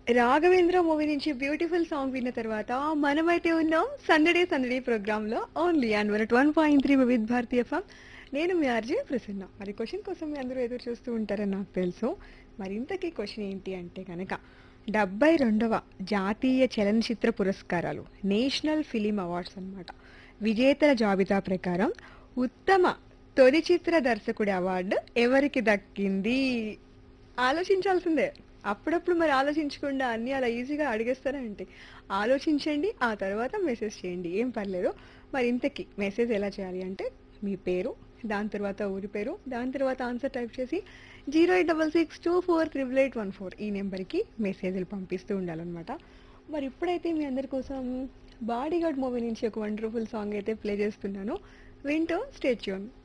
Raghavendra movie నుంచి beautiful song విన్న తర్వాత మనమైతే ఉన్నాం సందడే సందడి ప్రోగ్రామ్ లో only and one one point three Vividh Bharati FM నేను మీ ఆర్జే ప్రసన్న మరి క్వశ్చన్ కోసం మీ అందరూ ఎదురు చూస్తూ ఉంటారని నాకు తెలుసు మరి ఇంతకీ క్వశ్చన్ ఏంటి అంటే కనుక డెబ్బై రెండవ జాతీయ చలనచిత్ర పురస్కారాలు నేషనల్ ఫిలిం అవార్డ్స్ అన్నమాట విజేతల జాబితా ప్రకారం ఉత్తమ తొలి చిత్ర దర్శకుడి అవార్డు ఎవరికి దక్కింది ఆలోచించాల్సిందే అప్పుడప్పుడు మరి ఆలోచించకుండా అన్నీ అలా ఈజీగా అడిగేస్తారంటే ఆలోచించండి ఆ తర్వాత మెసేజ్ చేయండి ఏం పర్లేదు మరి ఇంతకీ మెసేజ్ ఎలా చేయాలి అంటే మీ పేరు దాని తర్వాత ఊరి పేరు దాని తర్వాత ఆన్సర్ టైప్ చేసి zero eight double six two four triple eight one four ఈ నెంబర్కి మెసేజ్లు పంపిస్తూ ఉండాలన్నమాట మరి ఇప్పుడైతే మీ అందరి కోసం బాడీగార్డ్ మూవీ నుంచి ఒక వండర్ఫుల్ సాంగ్ అయితే ప్లే చేస్తున్నాను వింటూ స్టేట్యూన్